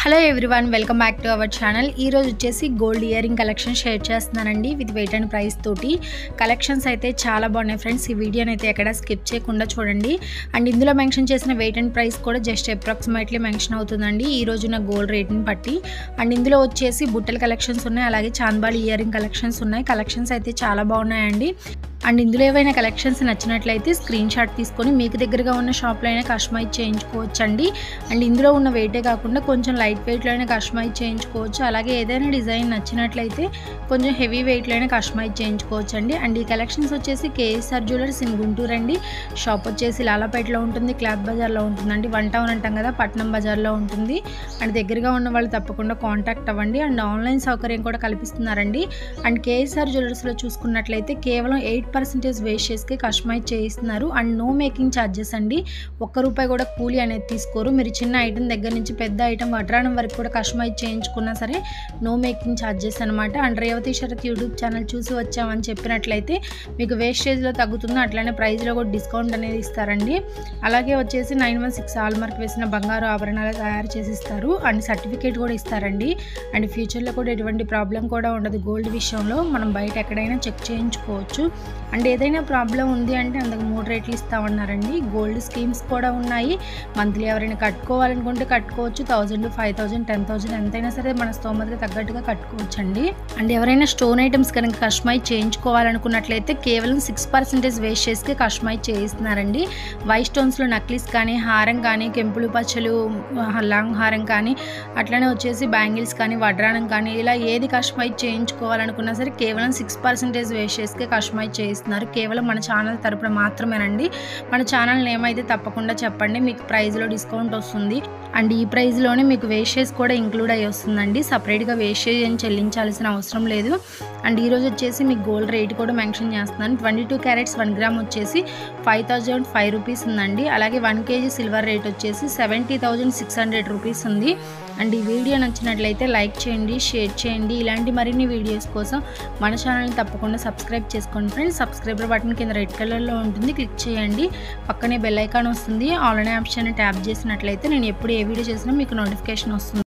hello everyone welcome back to our channel ఈ రోజు వచ్చేసి గోల్డ్ ఇయరింగ్ కలెక్షన్ షేర్ చేస్తున్నానండి విత్ వెయిట్ అండ్ ప్రైస్ తోటి కలెక్షన్స్ అయితే చాలా బాగున్నాయి ఫ్రెండ్స్ ఈ వీడియోని అయితే ఎక్కడ స్కిప్ చేయకుండా చూడండి అండ్ ఇందులో మెన్షన్ చేసిన వెయిట్ అండ్ ప్రైస్ కూడా జస్ట్ అప్రాక్సిమేట్లీ మెన్షన్ అవుతుందండి ఈ రోజున గోల్డ్ రేట్ని బట్టి అండ్ ఇందులో వచ్చేసి బుట్టల కలెక్షన్స్ ఉన్నాయి అలాగే చాంద్బాల్ ఇయరింగ్ కలెక్షన్స్ ఉన్నాయి కలెక్షన్స్ అయితే చాలా బాగున్నాయండి అండ్ ఇందులో ఏవైనా కలెక్షన్స్ నచ్చినట్లయితే స్క్రీన్ షాట్ తీసుకొని మీకు దగ్గరగా ఉన్న షాప్లో అయినా కస్టమైజ్ చేయించుకోవచ్చండి అండ్ ఇందులో ఉన్న వెయిటే కాకుండా కొంచెం లైట్ వెయిట్లో అయినా కస్టమైజ్ చేయించుకోవచ్చు అలాగే ఏదైనా డిజైన్ నచ్చినట్లయితే కొంచెం హెవీ వెయిట్లో అయినా కస్టమైజ్ చేయించుకోవచ్చు అండి అండ్ ఈ కలెక్షన్స్ వచ్చేసి కేఎస్ఆర్ జ్యువెలర్స్ ఇన్ గుంటూరు అండి షాప్ వచ్చేసి లాలాపేటలో ఉంటుంది క్లాత్ బజార్లో ఉంటుందండి వన్ టౌన్ అంటాం కదా పట్నం బజార్లో ఉంటుంది అండ్ దగ్గరగా ఉన్న వాళ్ళు తప్పకుండా కాంటాక్ట్ అవ్వండి అండ్ ఆన్లైన్ సౌకర్యం కూడా కల్పిస్తున్నారండి అండ్ కేఎస్ఆర్ జ్యువెలర్స్లో చూసుకున్నట్లయితే కేవలం ఎయిట్ పర్సెంటేజ్ వేస్టేజ్కి కస్టమైజ్ చేయిస్తున్నారు అండ్ నో మేకింగ్ ఛార్జెస్ అండి ఒక్క రూపాయి కూడా కూలీ అనేది తీసుకోరు మీరు చిన్న ఐటెం దగ్గర నుంచి పెద్ద ఐటెం వడ్రాణం వరకు కూడా కస్టమైజ్ చేయించుకున్నా సరే నో మేకింగ్ ఛార్జెస్ అనమాట and Revathi Sarath YouTube channel చూసి వచ్చామని చెప్పినట్లయితే మీకు వేస్టేజ్లో తగ్గుతుంది అట్లనే ప్రైస్లో కూడా డిస్కౌంట్ అనేది ఇస్తారండి అలాగే వచ్చేసి nine one six hallmark వేసిన బంగారు ఆభరణాలు తయారు చేసి ఇస్తారు అండ్ సర్టిఫికేట్ కూడా ఇస్తారండి అండ్ ఫ్యూచర్లో కూడా ఎటువంటి ప్రాబ్లం కూడా ఉండదు గోల్డ్ విషయంలో మనం బయట ఎక్కడైనా చెక్ చేయించుకోవచ్చు అండ్ ఏదైనా ప్రాబ్లం ఉంది అంటే అందుకు మూడు రేట్లు ఇస్తామన్నారండి గోల్డ్ స్కీమ్స్ కూడా ఉన్నాయి మంత్లీ ఎవరైనా కట్టుకోవాలనుకుంటే కట్టుకోవచ్చు thousand five thousand ten thousand ఎంతైనా సరే మన స్తోమతకి తగ్గట్టుగా కట్టుకోవచ్చు అండి అండ్ ఎవరైనా స్టోన్ ఐటమ్స్ కనుక కస్టమైజ్ చేయించుకోవాలనుకున్నట్లయితే కేవలం సిక్స్ పర్సెంటేజ్ వేస్టేజ్కి కస్టమైజ్ చేయిస్తున్నారండి వైట్ స్టోన్స్లో నక్లీస్ కానీ హారం కానీ కెంపులు పచ్చలు లాంగ్ హారం కానీ అట్లనే వచ్చేసి బ్యాంగిల్స్ కానీ వడ్రానం కానీ ఇలా ఏది కస్టమైజ్ చేయించుకోవాలనుకున్నా సరే కేవలం సిక్స్ పర్సెంటేజ్ వేస్టేజ్కి కస్టమైజ్ చేయిస్తున్నారు కేవలం మన ఛానల్ తరపున మాత్రమేనండి మన ఛానల్ నేమ్ అయితే తప్పకుండా చెప్పండి మీకు ప్రైస్లో డిస్కౌంట్ వస్తుంది అండ్ ఈ ప్రైస్లోనే మీకు వేస్టేజ్ కూడా ఇంక్లూడ్ అయ్యి వస్తుందండి సపరేట్గా వేస్టేజ్ ఏం చెల్లించాల్సిన అవసరం లేదు అండ్ ఈరోజు వచ్చేసి మీకు గోల్డ్ రేట్ కూడా మెన్షన్ చేస్తున్నాను twenty two carats one gram వచ్చేసి ఫైవ్ థౌజండ్ ఫైవ్ రూపీస్ ఉందండి అలాగే వన్ కేజీ సిల్వర్ రేట్ వచ్చేసి seventy thousand six hundred rupees ఉంది అండ్ ఈ వీడియో నచ్చినట్లయితే లైక్ చేయండి షేర్ చేయండి ఇలాంటి మరిన్ని వీడియోస్ కోసం మన ఛానల్ని తప్పకుండా సబ్స్క్రైబ్ చేసుకోండి ఫ్రెండ్స్ సబ్స్క్రైబర్ బటన్ కింద రెడ్ కలర్లో ఉంటుంది క్లిక్ చేయండి పక్కనే బెల్ ఐకాన్ వస్తుంది ఆన్లైన్ ఆప్షన్ ట్యాప్ చేసినట్లయితే నేను ఎప్పుడు ఏ వీడియో చేసినా మీకు నోటిఫికేషన్ వస్తుంది